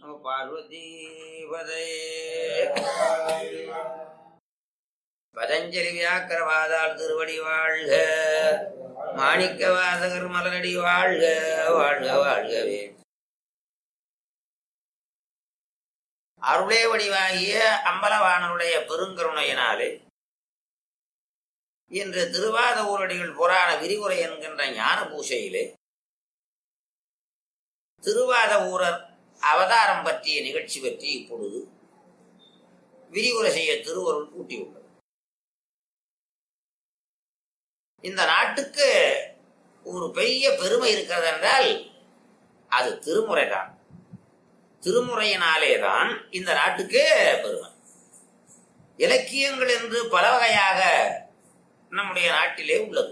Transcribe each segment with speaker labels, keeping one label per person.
Speaker 1: நம பார்வதி பதே பதஞ்சலி வியாக்கரவாதால் திருவடி வாழ்க மாணிக்க வாசகர் மலரடி வாழ்க வாழ்க வாழ்கவே அருளே வடிவாகிய அம்பலவானருடைய பெருங்கருணையினாலே இன்று திருவாத ஊரடிகள் புராண விரிவுரை என்கின்ற ஞான பூசையிலே திருவாத ஊரர் அவதாரம் பற்றிய நிகழ்ச்சி பற்றி இப்பொழுது விரிவுரை செய்ய திருவருள் கூட்டியுள்ளது இந்த நாட்டுக்கு ஒரு பெரிய பெருமை இருக்கிறது என்றால் அது திருமுறை தான் திருமுறையினாலே தான் இந்த நாட்டுக்கு பெருமை இலக்கியங்கள் என்று பல வகையாக நம்முடைய நாட்டிலே உள்ளது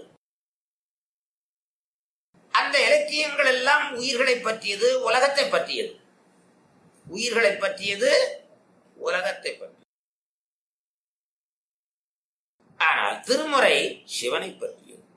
Speaker 1: அந்த இலக்கியங்கள் எல்லாம் உயிர்களை பற்றியது உலகத்தை பற்றியது உயிர்களை பற்றியது உலகத்தை பற்றி ஆனால் திருமுறை சிவனை பற்றியது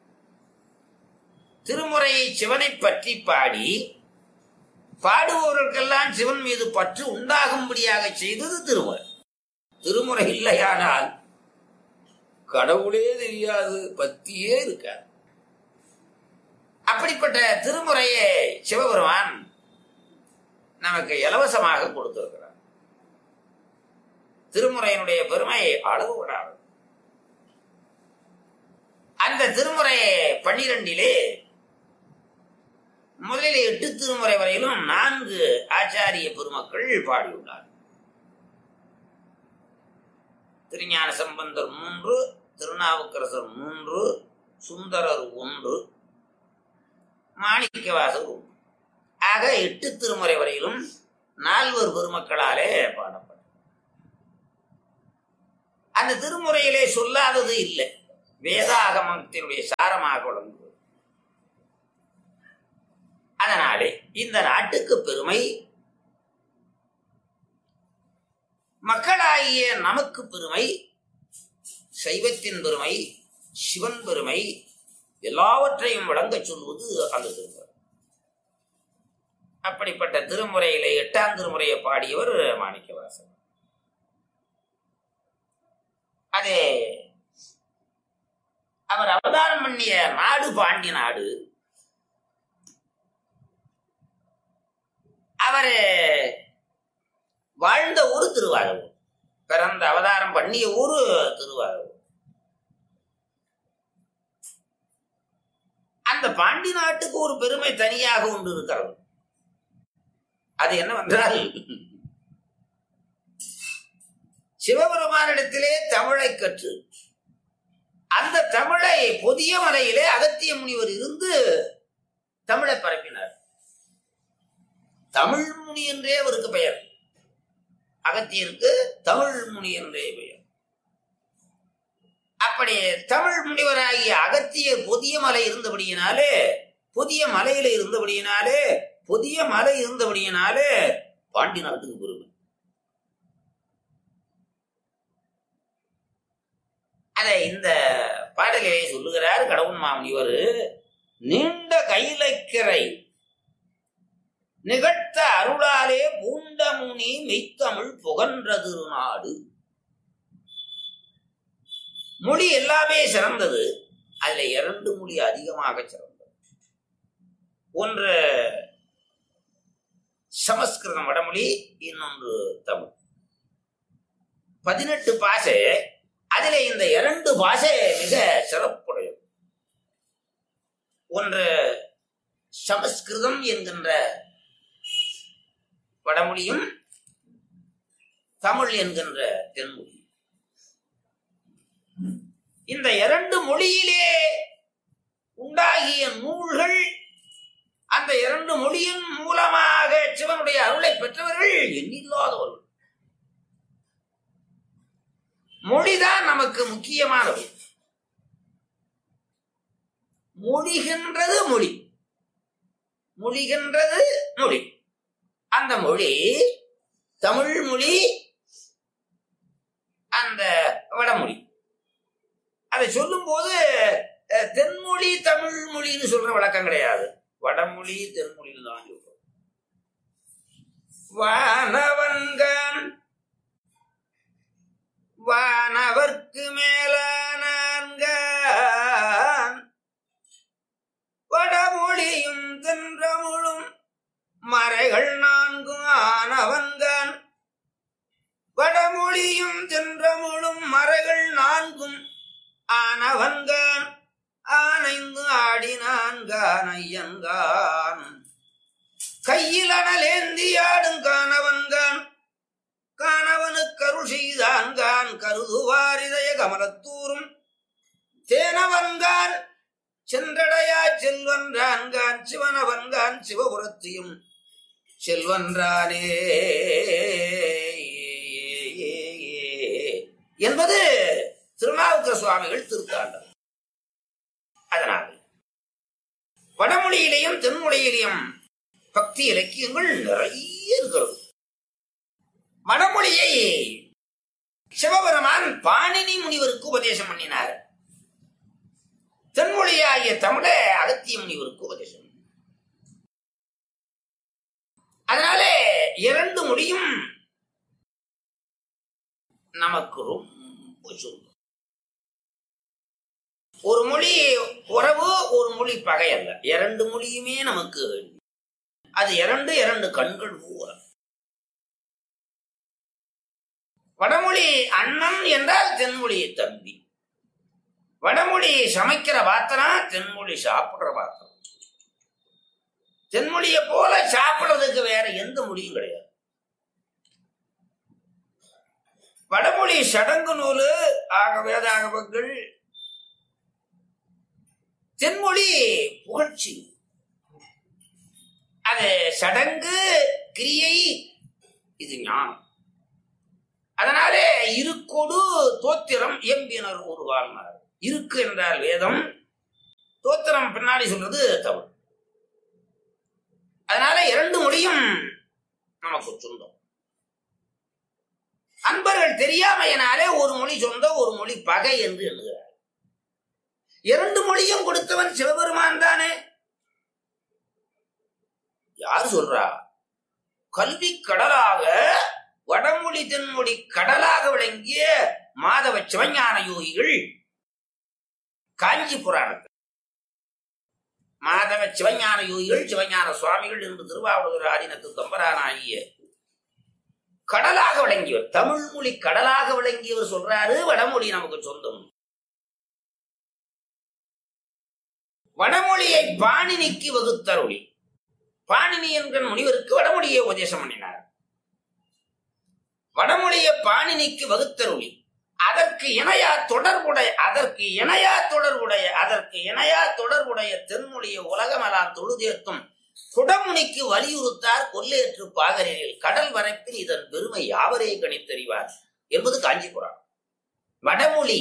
Speaker 1: திருமுறையை சிவனை பற்றி பாடி பாடுபவர்களுக்கெல்லாம் சிவன் மீது பற்று உண்டாகும்படியாக செய்தது திருமுறை திருமுறை இல்லையானால் கடவுளே தெரியாது பத்தியே இருக்காது அப்படிப்பட்ட திருமுறையை சிவபெருமான் நமக்கு இலவசமாக கொடுத்திருக்கிறார் திருமுறையினுடைய பெருமை அளவு விடாது அந்த திருமுறை பன்னிரண்டிலே முதலில் எட்டு திருமுறை வரையிலும் நான்கு ஆச்சாரிய பெருமக்கள் பாடியுள்ளார் திருஞான சம்பந்தர் மூன்று திருநாவுக்கரசர் மூன்று சுந்தரர் ஒன்று மாணிக்கவாசர் ஒன்று ஆக எட்டு திருமுறை வரையிலும் நால்வர் பெருமக்களாலே பாடப்பட்டது அந்த திருமுறையிலே சொல்லாதது இல்லை வேதாகமத்தினுடைய சாரமாக விளங்குவது அதனாலே இந்த நாட்டுக்கு பெருமை மக்களாகிய நமக்கு பெருமை சைவத்தின் பெருமை சிவன் பெருமை எல்லாவற்றையும் வழங்கச் சொல்வது அந்த திருமுறை அப்படிப்பட்ட திருமுறையிலே எட்டாம் திருமுறையை பாடியவர் மாணிக்கவாசன் அதே அவர் அவதாரம் பண்ணிய நாடு பாண்டி நாடு அவரு வாழ்ந்த ஊரு திருவாரூர் பிறந்த அவதாரம் பண்ணிய ஊரு திருவாரூர் அந்த பாண்டி நாட்டுக்கு ஒரு பெருமை தனியாக உண்டு இருக்கிறது அது என்னவென்றால் சிவபெருமானிடத்திலே தமிழை கற்று அந்த தமிழை புதிய மலையிலே அகத்திய முனிவர் இருந்து தமிழை பரப்பினார் தமிழ் முனி என்றே அவருக்கு பெயர் அகத்தியருக்கு தமிழ் முனி என்றே பெயர் அப்படி தமிழ் முனிவராகிய அகத்தியர் புதிய மலை இருந்தபடியினாலே புதிய மலையில இருந்தபடியினாலே புதிய மலை இருந்தபடியினாலே பாண்டி நாட்டுக்கு பெருமை அதை இந்த பாடலிலே சொல்லுகிறார் கடவுள் மாமுனிவர் நீண்ட கைலைக்கிறை நிகழ்த்த அருளாலே பூண்ட முனி மெய்த்தமிழ் புகன்ற திருநாடு மொழி எல்லாமே சிறந்தது அதுல இரண்டு மொழி அதிகமாக சிறந்தது ஒன்று சமஸ்கிருதம் வடமொழி இன்னொன்று தமிழ் பதினெட்டு பாசை அதிலே இந்த இரண்டு பாஷை மிக சிறப்புடையது ஒன்று சமஸ்கிருதம் என்கின்ற வடமொழியும் தமிழ் என்கின்ற தென்மொழி இந்த இரண்டு மொழியிலே உண்டாகிய நூல்கள் அந்த இரண்டு மொழியின் மூலமாக சிவனுடைய அருளை பெற்றவர்கள் எண்ணில்லாதவர்கள் மொழிதான் நமக்கு முக்கியமானது மொழிகின்றது மொழி மொழிகின்றது மொழி அந்த மொழி தமிழ் மொழி அந்த வடமொழி அதை சொல்லும் போது அஹ், தென்மொழி தமிழ் மொழின்னு சொல்ற வழக்கம் கிடையாது வடமொழி தென்மொழின்னு தான் சொல்றோம் வானவன்கான் வானவர்க்கு மேலானான்கான் வடமொழியும் தென்றமுழும் மறைகள் நான்கும் ஆனவன்கான் வடமொழியும் தென்றமுழும் மறைகள் நான்கும் ஆனவன்கான் ஆனைந்து ஆடினான்கான் ஐயன்கான் கையில் அனலேந்தி ஆடும் காணவன்கான் காணவனுக்கு அருள் செய்தான்கான் கருதுவார் இதய கமலத்தூரும் தேனவன்கான் சென்றடையா செல்வன்றான்கான் சிவனவன்கான் சிவபுரத்தியும் செல்வன்றானே என்பது திருநாவுக்கர சுவாமிகள் திருத்தாண்டர் அதனால் வடமொழியிலேயும் தென்மொழியிலேயும் பக்தி இலக்கியங்கள் நிறைய இருக்கிறது வடமொழியை சிவபெருமான் பாணினி முனிவருக்கு உபதேசம் பண்ணினார் தென்மொழியாகிய தமிழை அகத்திய முனிவருக்கு உபதேசம் பண்ணினார். அதனாலே இரண்டு மொழியும் நமக்கு ரொம்ப சொந்தம் ஒரு மொழி உறவு ஒரு மொழி பகை அல்ல இரண்டு மொழியுமே நமக்கு வேணும். அது இரண்டு இரண்டு கண்கள் ஊற வடமொழி அண்ணன் என்றால் தென்மொழி தம்பி வடமொழி சமைக்கிற பாத்திரம் தென்மொழி சாப்பிடுற பாத்திரம் தென்மொழியை போல சாப்பிடுறதுக்கு வேற எந்த மொழியும் கிடையாது வடமொழி சடங்கு நூலு ஆக வேதாகமங்கள் தென்மொழி புகழ்ச்சி அது சடங்கு கிரியை இது ஞானம் அதனாலே இருக்கொடு தோத்திரம் எம்பினர் ஒரு வாழ்நாள் இருக்கு என்றால் வேதம் தோத்திரம் பின்னாடி சொல்றது தமிழ் அதனால இரண்டு மொழியும் நமக்கு சொந்தம் அன்பர்கள் தெரியாமையினாலே ஒரு மொழி சொந்தம் ஒரு மொழி பகை என்று எண்ணுகிறார் இரண்டு மொழியும் கொடுத்தவன் சிவபெருமான் தானே யார் சொல்றா கல்வி கடலாக வடமொழி தென்மொழி கடலாக விளங்கிய மாதவ சிவஞான யோகிகள் காஞ்சி புராணத்தில் மாதவ சிவஞான யோகிகள் சிவஞான சுவாமிகள் என்று திருவாவூர் ஆதீனத்து தம்பரானாகிய கடலாக விளங்கியவர் தமிழ் மொழி கடலாக விளங்கியவர் சொல்றாரு வடமொழி நமக்கு சொந்தம் வடமொழியை பாணினிக்கு வகுத்தருளி பாணினி என்ற முனிவருக்கு வடமொழியை உபதேசம் பண்ணினார் வடமொழியை பாணினிக்கு வகுத்தருளி அதற்கு இணையா தொடர்புடைய அதற்கு இணையா தொடர்புடைய அதற்கு இணையா தொடர்புடைய தென்மொழியை உலகமெல்லாம் தொழுதேற்றும் குடமுனிக்கு வலியுறுத்தார் கொல்லேற்று பாகரில் கடல் வரைப்பில் இதன் பெருமை யாவரே கணித்தறிவார் என்பது காஞ்சிபுரம் வடமொழி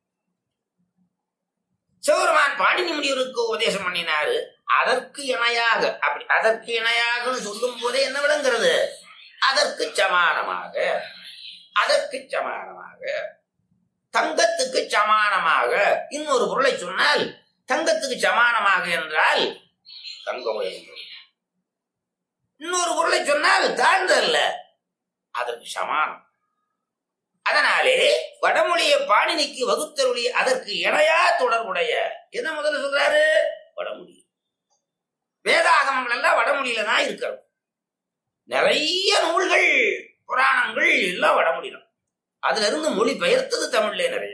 Speaker 1: சிவபெருமான் பாணினி முனிவருக்கு உபதேசம் பண்ணினாரு அதற்கு இணையாக அப்படி அதற்கு இணையாகன்னு சொல்லும் போதே என்ன விளங்குறது அதற்கு சமானமாக அதற்கு சமானமாக தங்கத்துக்கு சமானமாக இன்னொரு பொருளை சொன்னால் தங்கத்துக்கு சமானமாக என்றால் தங்கம் உயர்ந்தது இன்னொரு பொருளை சொன்னால் தாழ்ந்தல்ல அதற்கு சமானம் அதனாலே வடமொழியை பாணினிக்கு வகுத்தருளி அதற்கு இணையா தொடர்புடைய என்ன முதல்ல சொல்றாரு வடமொழி வேதாகமங்கள் எல்லாம் வடமொழியில தான் இருக்கிறது நிறைய நூல்கள் புராணங்கள் எல்லாம் வடமொழி தான் அதுல இருந்து மொழி பெயர்த்தது தமிழ்ல நிறைய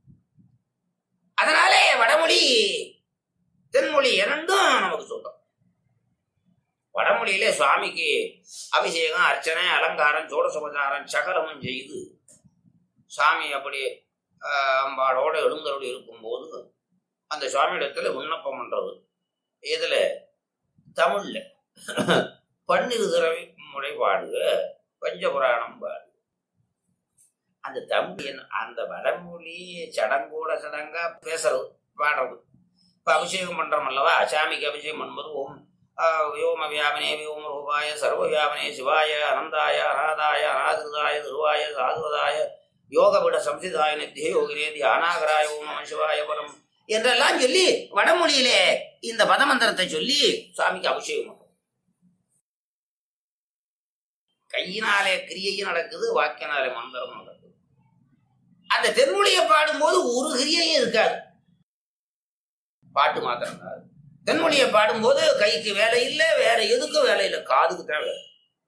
Speaker 1: அதனாலே வடமொழி தென்மொழி இரண்டும் நமக்கு சொல்றோம் வடமொழியிலே சுவாமிக்கு அபிஷேகம் அர்ச்சனை அலங்காரம் சோடசோபச்சாரம் சகலமும் செய்து சாமி அப்படி ஆஹ், அம்பாளோட எழுந்தருள் இருக்கும்போது அந்த சுவாமியிடத்துல விண்ணப்பம் பண்றது இதுல தமிழ்ல பன்னிரு முறை பாடுக பஞ்சபுராணம் பாடு அந்த தமிழ் என்ன- அந்த வடமொழி சடங்கோட சடங்கா பேசுறது பாடுறது இப்ப அபிஷேகம் பண்றோம் அல்லவா சாமிக்கு அபிஷேகம் பண்ணும்போது ஓம் ஆஹ், வியோம வியாபனே வியோம ரூபாய சர்வ வியாபனே சிவாய அனந்தாய அநாதாய அநாதிருதாய திருவாய சாதுவதாய யோகபிட சம்சிதாய நித்திய யோகினே தியானாகராய ஓம் நம சிவாய பரம் என்றெல்லாம் சொல்லி வடமொழியிலே இந்த பதமந்திரத்தை சொல்லி சுவாமிக்கு அபிஷேகம் பண்றோம் கையினாலே கிரியையும் நடக்குது வாக்கினாலே மந்திரமும் நடக்குது அந்த தென்மொழியை பாடும்போது ஒரு கிரியையும் இருக்காது பாட்டு மாத்திரம் தான் தென்மொழியை பாடும்போது கைக்கு வேலை இல்லை வேற எதுக்கும் வேலை இல்லை காதுக்கு தான் வேலை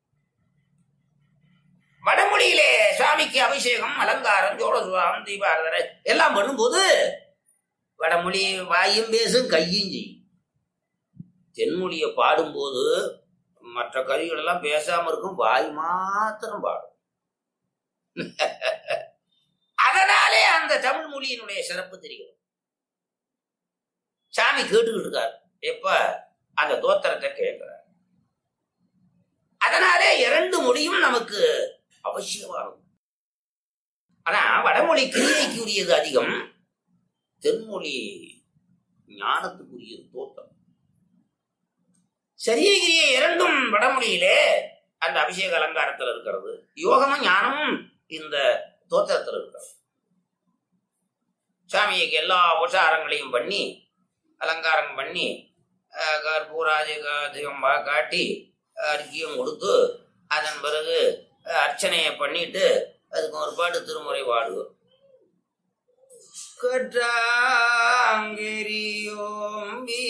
Speaker 1: வடமொழியிலே சுவாமிக்கு அபிஷேகம் அலங்காரம் ஜோட சுவாமம் தீபாரதனை எல்லாம் பண்ணும்போது வடமொழி வாயும் பேசும் கையும் செய்யும் தென்மொழியை பாடும்போது மற்ற கருவிகள் எல்லாம் பேசாம இருக்கும் வாய் மாத்திரம் பாடும் அதனாலே அந்த தமிழ் மொழியினுடைய சிறப்பு தெரியும் சாமி கேட்டுக்கிட்டு இருக்காரு எப்ப அந்த தோத்திரத்தை கேட்கிறார் அதனாலே இரண்டு மொழியும் நமக்கு அவசியமானது ஆனா வடமொழி கிரியைக்கு உரியது அதிகம் தென்மொழி ஞானத்துக்குரியது தோற்றம் சரிய கிரியை இரண்டும் வடமொழியிலே அந்த அபிஷேக அலங்காரத்தில் இருக்கிறது யோகமும் ஞானமும் இந்த தோற்றத்தில் இருக்கிறது சாமிக்கு எல்லா உபசாரங்களையும் பண்ணி அலங்காரம் பண்ணி அஹ், கற்பூராஜ அதிகம் காட்டி அர்க்கியம் கொடுத்து அதன் பிறகு அஹ், அர்ச்சனையை பண்ணிட்டு அதுக்கு ஒரு பாட்டு திருமுறை பாடுவோம் கற்றாங்கிரியோம்பி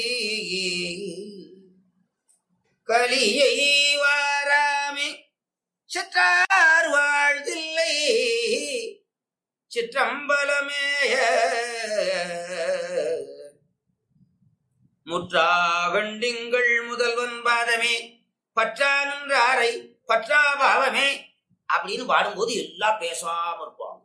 Speaker 1: கலியை வாராமே சிற்றார் வாழ்தில்லை சிற்றம்பலமேய முற்றாகண்டிங்கள் முதல்வன் பாதமே பற்றா நின்றாரை பற்றா பாவமே அப்படின்னு பாடும்போது எல்லாம் பேசாம இருப்பாங்க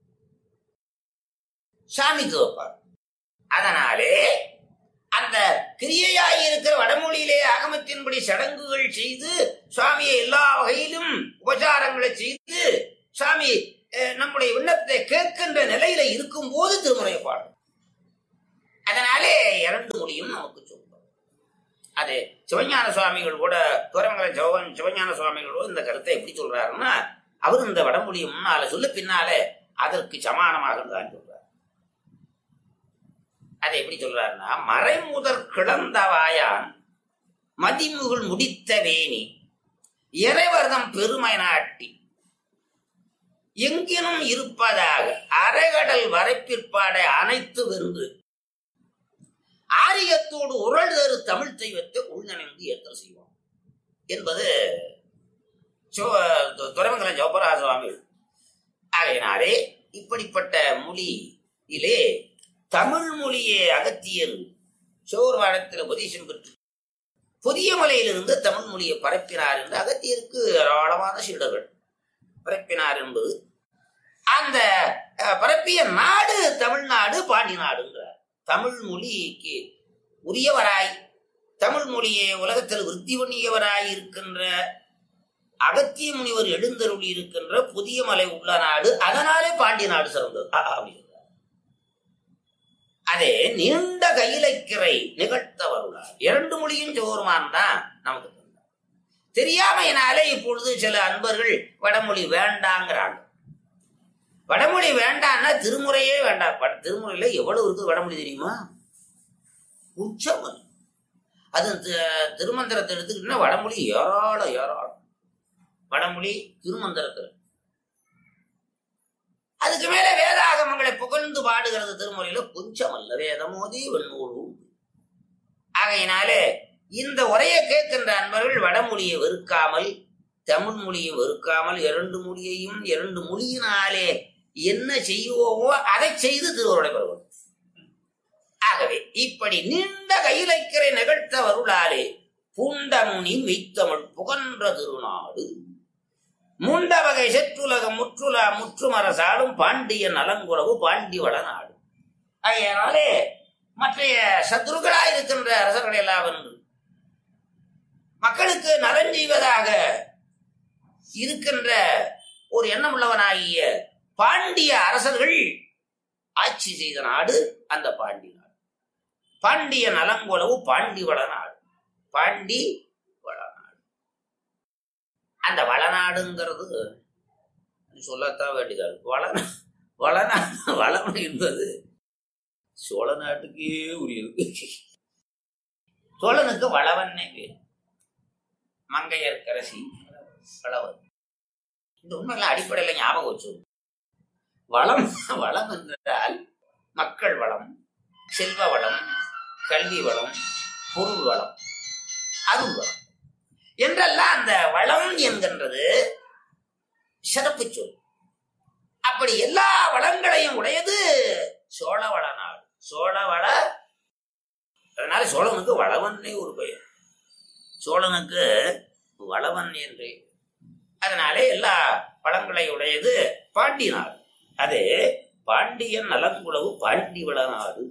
Speaker 1: சாமிக்கு வைப்பார் அதனாலே அந்த கிரியையாய் இருக்கிற வடமொழியிலே ஆகமத்தின்படி சடங்குகள் செய்து சுவாமியை எல்லா வகையிலும் உபசாரங்களை செய்து சாமி அஹ், நம்முடைய விண்ணப்பத்தை கேட்கின்ற நிலையில இருக்கும் போது திருமுறை பாடும் அதனாலே இரண்டு மொழியும் நமக்கு சொல்லும் அது சிவஞான சுவாமிகள் கூட துறமங்கல சிவன் சிவஞான சுவாமிகள் கூட இந்த கருத்தை எப்படி சொல்றாருன்னா அவர் இந்த வடமொழியை முன்னால சொல்லு பின்னாலே அதற்கு சமானமாக தான் சொல்றார் அதை எப்படி சொல்றாருன்னா மறைமுதற் கிளந்த வாயான் மதிமுகள் முடித்த வேணி இறைவர்தம் பெருமை நாட்டி எங்கினும் இருப்பதாக அரைகடல் வரைப்பிற்பாடை அனைத்து வென்று ஆரியத்தோடு உரள்தரு தமிழ் தெய்வத்தை உள்நனைந்து ஏற்றல் செய்வோம் என்பது துறைமங்கலம் ஜோபராஜ சுவாமிகள் ஆகையினாலே இப்படிப்பட்ட மொழியிலே தமிழ் மொழியை அகத்தியர் சோர்வாடத்தில் உபதேசம் பெற்று புதிய மலையிலிருந்து தமிழ் மொழியை பரப்பினார் என்று அகத்தியருக்கு ஏராளமான சீடர்கள் பரப்பினார் என்பது அந்த அஹ், பரப்பிய நாடு தமிழ்நாடு பாண்டி நாடுங்கிறார் தமிழ் மொழிக்கு உரியவராய் தமிழ் மொழியை உலகத்தில் விருத்தி பண்ணியவராய் இருக்கின்ற அகத்திய முனிவர் எழுந்தருளி இருக்கின்ற புதிய மலை உள்ள நாடு அதனாலே பாண்டிய நாடு சிறந்தது அ- அப்படி சொல்றார். அதே நீண்ட கையிலைக்கிறை நிகழ்த்தவருளார் இரண்டு மொழியும் ஜோருமான் தான் நமக்கு தந்தார். தெரியாமையினாலே இப்பொழுது சில அன்பர்கள் வடமொழி வேண்டாங்கிறாங்க வடமொழி வேண்டான்னா திருமுறையே வேண்டாம் வட- திருமுறையில எவ்வளவு இருக்கு வடமொழி தெரியுமா உச்சம் அது. அது தி- திருமந்திரத்தை எடுத்துக்கிட்டா வடமொழி ஏராளம் ஏராளம் வடமொழி திருமந்திரத்தில் அதுக்கு மேல வேதாகமங்களை புகழ்ந்து பாடுகிறது திருமுறையில கொஞ்சம் அல்ல வேதமோதி வெண்ணூறு ஆகையினாலே இந்த உரையை கேட்கின்ற அன்பர்கள் வடமொழியை வெறுக்காமல் தமிழ் மொழியை வெறுக்காமல் இரண்டு மொழியையும் இரண்டு மொழியினாலே என்ன செய்வோமோ அதை செய்து திருவருளை பெறுவோம் ஆகவே இப்படி நீண்ட கையிலைக்கிறை நிகழ்த்த வருளாலே பூண்டமுனி மெய்த்தமிழ் புகன்ற திருநாடு மூண்ட வகை செற்றுலகம் முற்றுலா முற்றுமரசாடும் பாண்டிய நலங்குறவு பாண்டி வளநாடு ஆகையினாலே மற்றைய சத்துருக்களாய் இருக்கின்ற அரசர்கள் எல்லாம் வென்று மக்களுக்கு நலன் செய்வதாக இருக்கின்ற ஒரு எண்ணம் உள்ளவனாகிய பாண்டிய அரசர்கள் ஆட்சி செய்த நாடு அந்த பாண்டி நாடு பாண்டிய நலங்குலவு பாண்டி வளநாடு பாண்டி வளநாடு அந்த வளநாடுங்கிறது சொல்லத்தான் வேண்டியதா இருக்கு வள வளநாடு வளம் என்பது சோழ நாட்டுக்கே உரியது சோழனுக்கு வளவன்னே பேர் மங்கையர்க்கரசி வளவன் இந்த உண்மையெல்லாம் அடிப்படையில ஞாபகம் வச்சு வளம் வளம் என்றால் மக்கள் வளம் செல்வ வளம் கல்வி வளம் பொருள் வளம் அருள் வளம் என்றெல்லாம் அந்த வளம் என்கின்றது சிறப்பு சொல் அப்படி எல்லா வளங்களையும் உடையது சோழவள நாடு சோழவள அதனால சோழனுக்கு வளவன்னே ஒரு பெயர் சோழனுக்கு வளவன் என்று அதனாலே எல்லா வளங்களை உடையது பாண்டி நாடு அது பாண்டியன் நலங்குளவு பாண்டி வள நாடு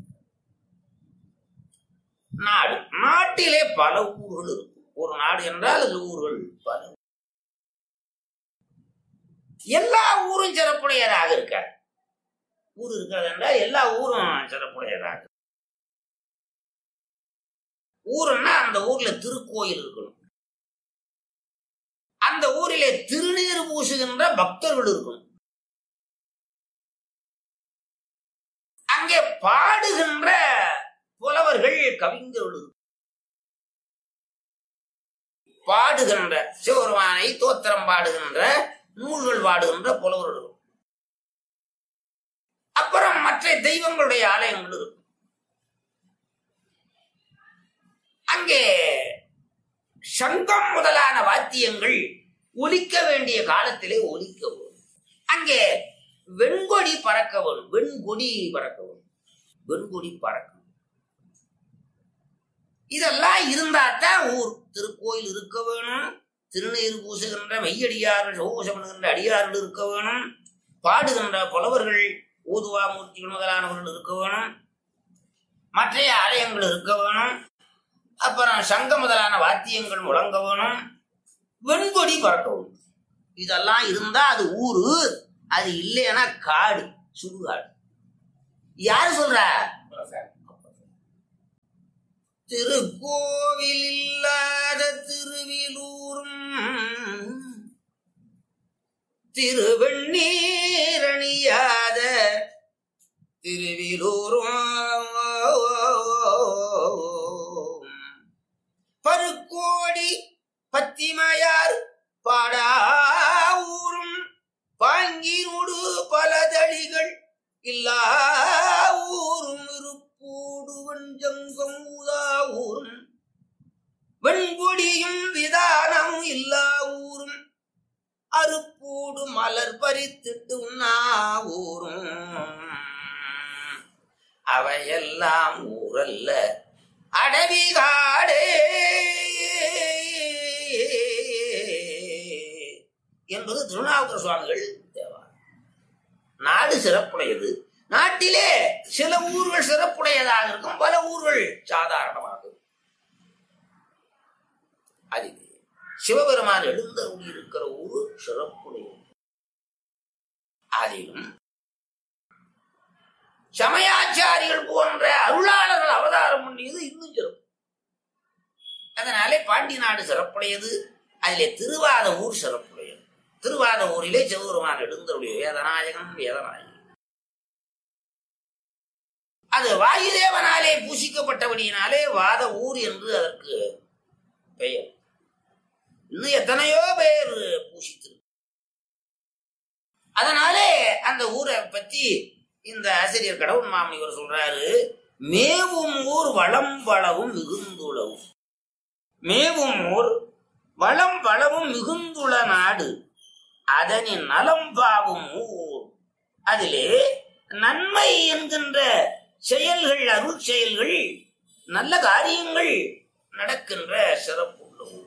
Speaker 1: நாடு நாட்டிலே பல ஊர்கள் இருக்கும் ஒரு நாடு என்றால் அது ஊர்கள் பல எல்லா ஊரும் சிறப்புடையதாக இருக்காது ஊர் இருக்கிறது என்றால் எல்லா ஊரும் சிறப்புடையதாக ஊருன்னா அந்த ஊர்ல திருக்கோயில் இருக்கணும் அந்த ஊரிலே திருநீர் பூசுகின்ற பக்தர்கள் இருக்கணும் அங்கே பாடுகின்ற புலவர்கள் கவிஞர்கள் இருக்கணும். பாடுகின்ற சிவபெருமானை தோத்திரம் பாடுகின்ற நூல்கள் பாடுகின்ற புலவர்கள் இருக்கணும். அப்புறம் மற்ற தெய்வங்களுடைய ஆலயங்கள் இருக்கும் அங்கே சங்கம் முதலான வாத்தியங்கள் ஒலிக்க வேண்டிய காலத்திலே ஒலிக்க வரும் அங்கே வெண்கொடி பறக்க வரும் வெண்கொடி பறக்க வரும் வெண்கொடி பறக்கும் இதெல்லாம் இருந்தாத்தான் ஊர் திருக்கோயில் இருக்க வேணும் திருநீர் பூசுகின்ற மெய்யடியார்கள் சோபூசம் பண்ணுகின்ற அடியார்கள் இருக்க வேணும் பாடுகின்ற புலவர்கள் ஊதுவா மூர்த்திகள் முதலானவர்கள் இருக்க வேணும் மற்ற ஆலயங்கள் இருக்க வேணும் அப்புறம் சங்க முதலான வாத்தியங்கள் முழங்க வேணும் வெண்கொடி பறக்க வேணும் இதெல்லாம் இருந்தா அது ஊரு அது இல்லைன்னா காடு சுடுகாடு யாரு சொல்ற திருக்கோவில் இல்லாத திருவிலூரும் திருவெண்ணீரணியாத திருவிலூரும் பருக்கோடி பத்திமையார் பாடா ஊரும் பாங்கினோடு பலதடிகள் இல்லா ஊரும் இருப்பூடு வஞ்சங்கம் ஊதா ஊரும் வெண்கொடியும் விதானம் இல்லா ஊரும் அருப்பூடு மலர் பறித்துட்டு உண்ணா ஊரும் அவையெல்லாம் ஊரல்ல அடவி காடே என்பது திருநாவுக்கர சுவாமிகள் தேவா நாடு சிறப்புடையது நாட்டிலே சில ஊர்கள் சிறப்புடையதாக இருக்கும் பல ஊர்கள் சாதாரணமாக இருக்கும். அதிலே சிவபெருமான் எழுந்தருளி இருக்கிற ஊர் சிறப்புடையது அதிலும் சமயாச்சாரிகள் போன்ற அருளாளர்கள் அவதாரம் பண்ணியது இன்னும் சிறப்பு அதனாலே பாண்டி நாடு சிறப்புடையது அதிலே திருவாத ஊர் சிறப்புடையது திருவாத ஊரிலே சிவபெருமான் எழுந்தருளிய வேதநாயகன் வேதநாயகன் அது வாயுதேவனாலே பூசிக்கப்பட்டபடியினாலே வாத ஊர் என்று அதற்கு பெயர் இன்னும் எத்தனையோ பேர் பூசித்து அதனாலே அந்த ஊரை பத்தி இந்த ஆசிரியர் கடவுள் மாமனிவர் சொல்றாரு மேவும் ஊர் வளம் வளவும் மிகுந்துளவும் மேவும் ஊர் வளம் வளவும் மிகுந்துள நாடு அதனின் நலம் பாவும் ஊர் அதிலே நன்மை என்கின்ற செயல்கள் அருள் செயல்கள் நல்ல காரியங்கள் நடக்கின்ற சிறப்புள்ள ஊர்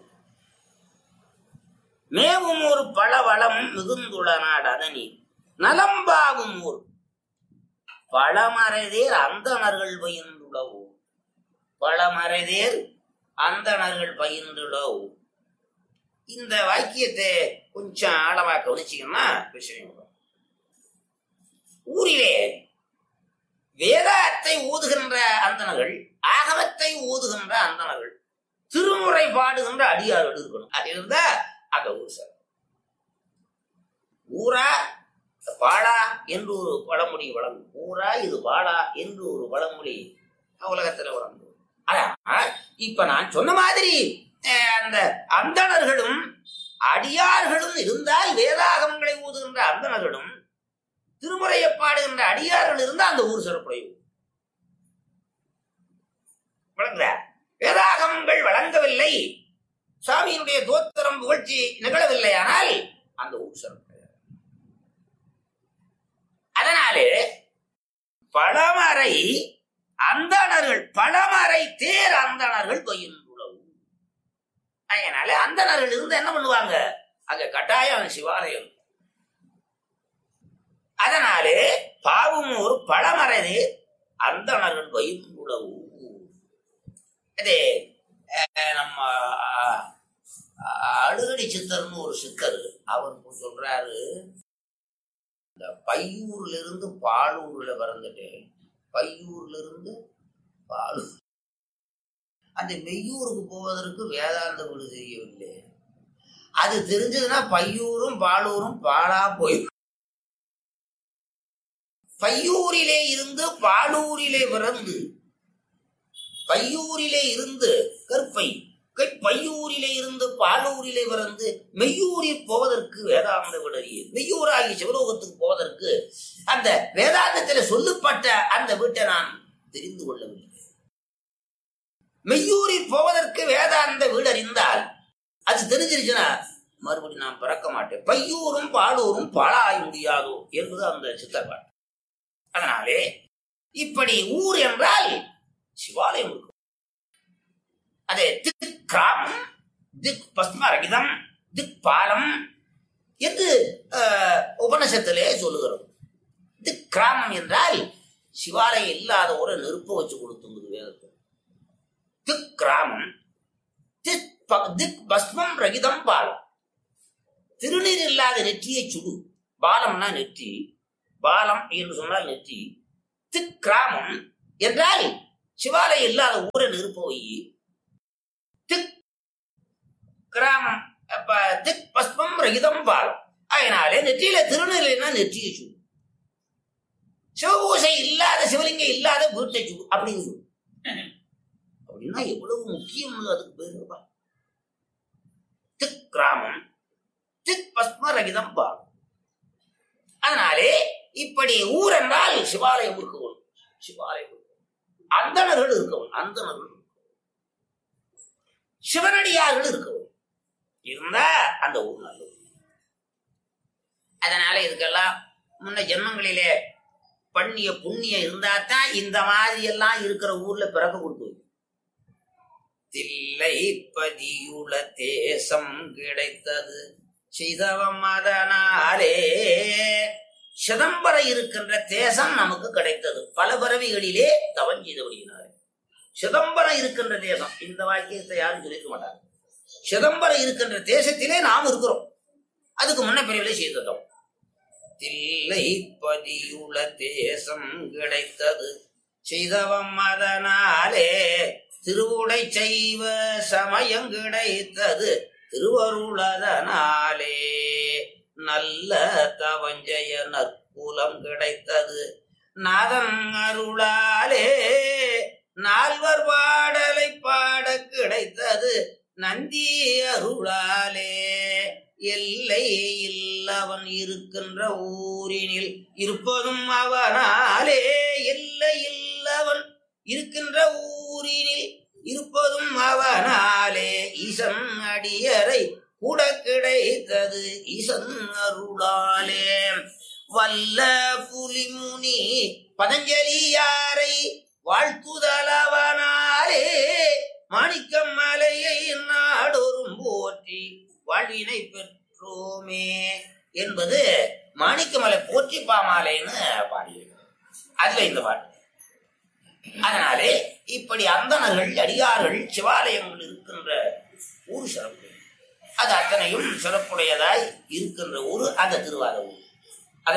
Speaker 1: மேவும் ஒரு பல வளம் மிகுந்துள்ள நாடு அதனி நலம்பாவும் ஊர் பழமறைதேர் அந்தணர்கள் பயின்றுள்ள ஊர் பழமறைதேர் அந்தணர்கள் பயின்றுள்ள ஊர் இந்த வாக்கியத்தை கொஞ்சம் ஆழமா கவனிச்சீங்கன்னா விஷயம் வரும். ஊரிலே வேதத்தை ஊதுகின்ற அந்தணர்கள் ஆகமத்தை ஊதுகின்ற அந்தணர்கள் திருமுறை பாடுகின்ற அடியார்கள் இருக்கணும் அது இருந்தா அந்த ஊர் சார் ஊரா பாடா என்று ஒரு பழமொழி வழங்கும் ஊரா இது பாடா என்று ஒரு பழமொழி உலகத்துல வழங்கும் அதான் இப்ப நான் சொன்ன மாதிரி அஹ், அந்த அந்தணர்களும் அடி அடியார்களும் இருந்தால் வேதாகமங்களை ஊதுகின்ற அந்தணர்களும் திருமுறையை பாடுகின்ற அடியார்கள் இருந்தால் அந்த ஊர் சிறப்புடைய ஊர் விளங்குதா வேதாகமங்கள் வழங்கவில்லை சாமியினுடைய தோத்திரம் புகழ்ச்சி நிகழவில்லை ஆனால் அந்த ஊர் சிறப்பு அதனாலே பழமறை அந்தணர்கள் பழமறை தேர் அந்தணர்கள் பயின்றுள்ளவு அதனால அந்தணர்கள் இருந்து என்ன பண்ணுவாங்க அங்க கட்டாயம் சிவாலயம் அதனாலே பாவும் ஒரு பழமறை அந்தணர்கள் பயின்றுள்ளவு அது அஹ், நம்ம அஹ், அழுகடி சித்தர்னு ஒரு சித்தர் அவர் சொல்றாரு இந்த பையூர்ல இருந்து பாலூர்ல பிறந்துட்டேன் பையூர்ல இருந்து பாலூர் அந்த மெய்யூருக்கு போவதற்கு வேதாந்த குழு தெரியவில்லை அது தெரிஞ்சதுன்னா பையூரும் பாலூரும் பாலா போய் பையூரிலே இருந்து பாலூரிலே பிறந்து பையூரிலே இருந்து கற்பை கை- பையூரிலே இருந்து பாலூரிலே பிறந்து மெய்யூரில் போவதற்கு வேதாந்த விடறிய மெய்யூராகி சிவலோகத்துக்கு போவதற்கு அந்த வேதாந்தத்தில் சொல்லப்பட்ட அந்த வீட்டை நான் தெரிந்து கொள்ளவில்லை மெய்யூரில் போவதற்கு வேதாந்த வீடு அறிந்தால் அது தெரிஞ்சிருச்சுன்னா மறுபடியும் நான் பிறக்க மாட்டேன் பையூரும் பாலூரும் பாழாய முடியாதோ என்பது அந்த சித்தப்பாட்டு அதனாலே இப்படி ஊர் என்றால் சிவாலயம் இருக்கும் அது திக் கிராமம் திக் பஸ்மரகிதம் திக் பாலம் என்று அஹ், உபனிஷத்திலே சொல்லுகிறோம் திக் கிராமம் என்றால் சிவாலயம் இல்லாத ஒரு நெருப்பை வச்சு கொடுத்துங்குது வேதத்தில் திக் கிராமம் திக் ப- திக் பஸ்மம் ரகிதம் பாலம் திருநீர் இல்லாத நெற்றியை சுடு பாலம்னா நெற்றி பாலம் என்று சொன்னால் நெற்றி திக் கிராமம் என்றால் சிவாலயம் இல்லாத ஊரை நெருப்ப வை திக் கிராமம் அப்ப திக் பஸ்மம் ரகிதம் பாலம் அதனாலே நெற்றியில திருநெல்லைன்னா நெற்றியை சுடு சிவபூசை இல்லாத சிவலிங்கம் இல்லாத வீட்டை சுடு அப்படின்னு சொல்லு அப்படின்னா எவ்வளவு முக்கியம் அதுக்கு பேர் இருப்பா திக் கிராமம் திக் பஸ்ம ரகிதம் பாலம் அதனாலே இப்படி ஊர் என்றால் சிவாலயம் இருக்கவும் சிவாலயம் இருக்கவும். அந்தணர்கள் இருக்கவும் அந்தணர்கள் இருக்கவும். சிவனடியார்கள் இருக்கவும் இருந்தா அந்த ஊர் நல்ல ஊர் அதனால இதுக்கெல்லாம் முன்ன ஜென்மங்களிலே பண்ணிய புண்ணியம் இருந்தா தான் இந்த மாதிரி எல்லாம் இருக்கிற ஊர்ல பிறக்க கொடுத்து தில்லை பதியுள தேசம் கிடைத்தது சிதவம் அதனாலே சிதம்பரம் இருக்கின்ற தேசம் நமக்கு கிடைத்தது பல பிறவிகளிலே தவம் செய்தபடியினாலே சிதம்பரம் இருக்கின்ற தேசம் இந்த வாக்கியத்தை யாரும் சொல்லிக்க மாட்டாங்க சிதம்பரம் இருக்கின்ற தேசத்திலே நாம் இருக்கிறோம் அதுக்கு முன்ன பிரிவிலே செய்ததோம் தில்லை பதியுள தேசம் கிடைத்தது செய்தவம் அதனாலே திருவுடை செய்வ சமயம் கிடைத்தது திருவருளதனாலே நல்ல தவஞ்சய நற்குலம் கிடைத்தது நாதன் அருளாலே நால்வர் பாடலை பாட கிடைத்தது நந்தி அருளாலே எல்லை இல்லவன் இருக்கின்ற ஊரினில் இருப்பதும் அவனாலே எல்லை இல்லவன் இருக்கின்ற ஊரினில் இருப்பதும் அவனாலே ஈசன் அடியரை கூட கிடைத்தது ஈசன் அருளாலே வல்ல புலிமுனி பதஞ்சலியாரை வாழ்த்துதலவனாலே மாணிக்கம் மலையை நாடொரும் போற்றி வாழ்வினை பெற்றோமே என்பது மாணிக்கமலை போற்றி பாமாலைன்னு பாடியிருக்கிறார் அதுல இந்த பாட்டு அதனாலே இப்படி அந்தணர்கள் அடியார்கள் சிவாலயங்கள் இருக்கின்ற ஊர் சிறப்பு அது அத்தனையும் சிறப்புடையதாய் இருக்கின்ற ஊர் அந்த திருவாத ஊர் அத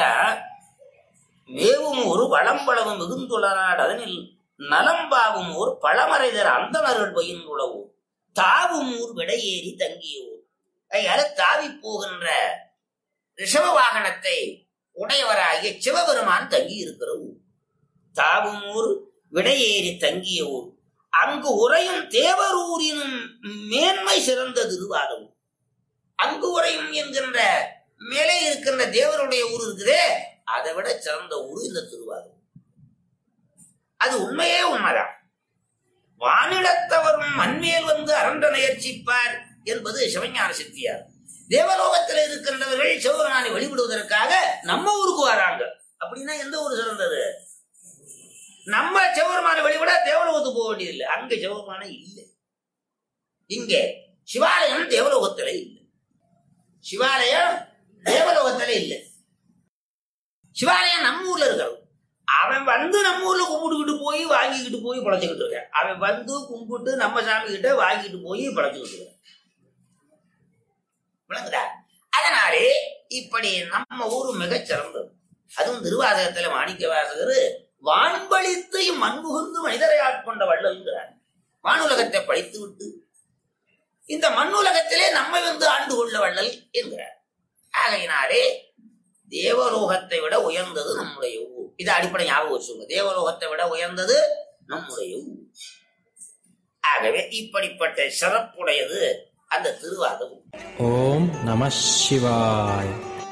Speaker 1: மேவும் ஒரு வளம்பளவும் மிகுந்துள்ளனாடு அதனில் நலம்பாவும் ஊர் பழமறைதர் அந்தணர்கள் பயின்றுள்ள ஊர் தாவும் ஊர் விடையேறி தங்கிய ஊர் அதனால தாவி போகின்ற ரிஷப வாகனத்தை உடையவராகிய சிவபெருமான் தங்கி இருக்கிற ஊர் தாவும் ஊர் விடையேறி தங்கிய ஊர் அங்கு உறையும் தேவரூரினும் மேன்மை சிறந்த திருவாதம் அங்கு உரையும் என்கின்ற மேலே இருக்கின்ற தேவருடைய ஊர் இருக்குதே அதை விட சிறந்த ஊர் இந்த திருவாரூர் அது உண்மையே உண்மைதான் வானிடத்தவரும் மண்மேல் வந்து அரண்ட முயற்சிப்பார் என்பது சிவஞான சித்தியார் தேவலோகத்தில் இருக்கின்றவர்கள் சிவபெருமானை வழிபடுவதற்காக நம்ம ஊருக்கு வராங்க அப்படின்னா எந்த ஊர் சிறந்தது நம்ம சிவபெருமானை வழிபட தேவலோகத்துக்கு போக வேண்டியதில்லை அங்க சிவபெருமானை இல்லை இங்கே சிவாலயம் தேவலோகத்துல இல்லை சிவாலயம் தேவலோகத்துல இல்லை சிவாலயம் நம்ம ஊர்ல இருக்கிறது அவன் வந்து நம்ம ஊர்ல கும்பிட்டுக்கிட்டு போய் வாங்கிக்கிட்டு போய் பழச்சுக்கிட்டு இருக்கான் அவன் வந்து கும்பிட்டு நம்ம சாமி கிட்ட வாங்கிட்டு போய் பழச்சுக்கிட்டு இருக்கான் விளங்குதா அதனாலே இப்படி நம்ம ஊரு மிகச் சிறந்தது அதுவும் திருவாசகத்துல மாணிக்க வாசகர் வான்பளித்து மண்புகுந்து மனிதரை ஆட்கொண்ட வள்ளல்கிறார் வானுலகத்தை படித்து விட்டு இந்த மண்ணுலகத்திலே நம்மை வந்து ஆண்டு கொள்ள வள்ளல் என்கிறார் ஆகையினாலே தேவலோகத்தை விட உயர்ந்தது நம்முடைய ஊர் இது அடிப்படை ஞாபகம் வச்சுங்க தேவலோகத்தை விட உயர்ந்தது நம்முடைய ஊர் ஆகவே இப்படிப்பட்ட சிறப்புடையது அந்த திருவாத ஊர்
Speaker 2: ஓம் நம சிவாய்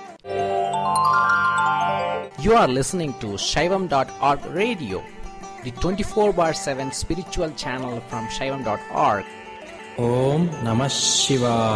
Speaker 2: You are listening to Shaivam.org radio, the 24 bar 7 spiritual channel from Shaivam.org. Om Namah Shivaya.